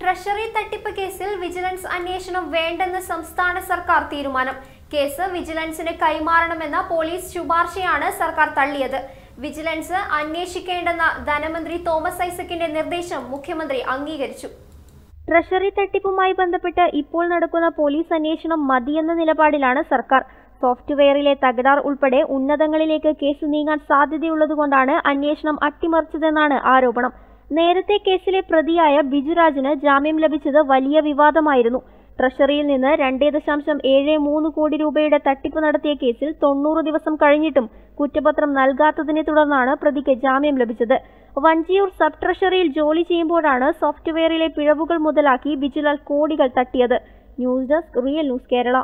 treasury തട്ടിപ്പ് കേസിൽ vigilance അന്വേഷണം വേണ്ടെന്ന് സംസ്ഥാന സർക്കാർ തീരുമാനം കേസ് വിജിലൻസിന് കൈമാറണമെന്ന പോലീസ് ശുപാർശയാണ് സർക്കാർ തള്ളിയത് വിജിലൻസ് അന്വേഷിക്കേണ്ടെന്ന ധനമന്ത്രി തോമസ് ഐസക്കിന്റെ നിർദ്ദേശം മുഖ്യമന്ത്രി അംഗീകരിച്ചു ട്രഷറി തട്ടിപ്പുമായി ബന്ധപ്പെട്ട് ഇപ്പോൾ നടക്കുന്ന പോലീസ് അന്വേഷണം മതിയെന്ന നിലപാടിലാണ് സർക്കാർ സോഫ്റ്റ്വെയറിലെ തകരാർ ഉൾപ്പെടെ ഉന്നതങ്ങളിലേക്ക് കേസ് നീങ്ങാൻ സാധ്യതയുള്ളതുകൊണ്ടാണ് അന്വേഷണം അട്ടിമറിച്ചതെന്നാണ് ആരോപണം നേരത്തെ കേസിലെ പ്രതിയായ ബിജുരാജിന് ജാമ്യം ലഭിച്ചത് വലിയ വിവാദമായിരുന്നു ട്രഷറിയിൽ നിന്ന് രണ്ടേ ദശാംശം ഏഴ് മൂന്ന് കോടി രൂപയുടെ തട്ടിപ്പ് നടത്തിയ കേസിൽ തൊണ്ണൂറ് ദിവസം കഴിഞ്ഞിട്ടും കുറ്റപത്രം നൽകാത്തതിനെ തുടർന്നാണ് പ്രതിക്ക് ജാമ്യം ലഭിച്ചത് വഞ്ചിയൂർ സബ് ട്രഷറിയിൽ ജോലി ചെയ്യുമ്പോഴാണ് സോഫ്റ്റ്വെയറിലെ പിഴവുകൾ മുതലാക്കി ബിജുലാൽ കോടികൾ തട്ടിയത് news desk real news Kerala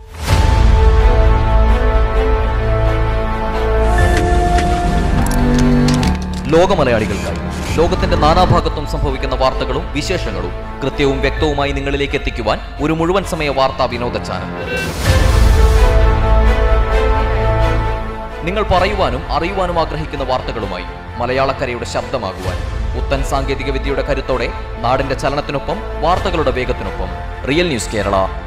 ലോകമലയാളികൾക്കായി ലോകത്തിന്റെ നാനാഭാഗത്തും സംഭവിക്കുന്ന വാർത്തകളും വിശേഷങ്ങളും കൃത്യവും വ്യക്തവുമായി നിങ്ങളിലേക്ക് എത്തിക്കുവാൻ ഒരു മുഴുവൻ സമയ വാർത്താ വിനോദ ചാനൽ നിങ്ങൾ പറയുവാനും അറിയുവാനും ആഗ്രഹിക്കുന്ന വാർത്തകളുമായി മലയാളക്കരയുടെ ശബ്ദമാകുവാൻ പുത്തൻ സാങ്കേതിക വിദ്യയുടെ കരുത്തോടെ നാടിന്റെ ചലനത്തിനൊപ്പം വാർത്തകളുടെ വേഗത്തിനൊപ്പം റിയൽ ന്യൂസ് കേരള